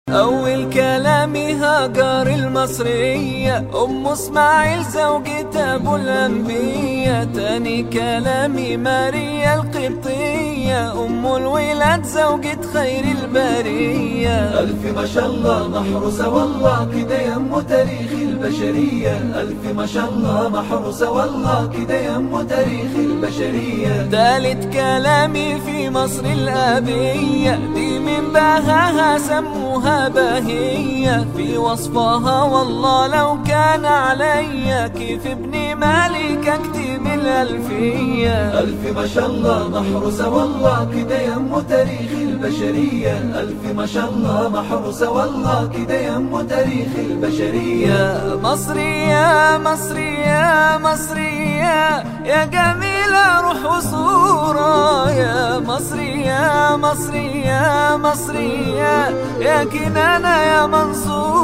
أول كلامي هاجر المصرية أم إسماعيل زوجة أبو الأنبياء تاني كلامي ماريا القبطية أم الولاد زوجة خير البرية ألف ما شاء الله محروسة والله كده يم تاريخ البشرية ألف ما شاء الله محروسة والله كده يم تاريخ البشرية تالت كلامي في مصر الأبية دي من بهاها سموها بهية في وصفها والله لو كان عليا كيف ابني مالك اكتب الألفية ألف ما شاء الله محروسة والله كده يم تاريخ البشرية ألف ما شاء الله محروسة والله كده يم تاريخ البشرية يا مصري يا مصري يا مصري يا يا جميلة روح وصورة يا مصري يا مصري يا مصري يا يا كنانة يا منصور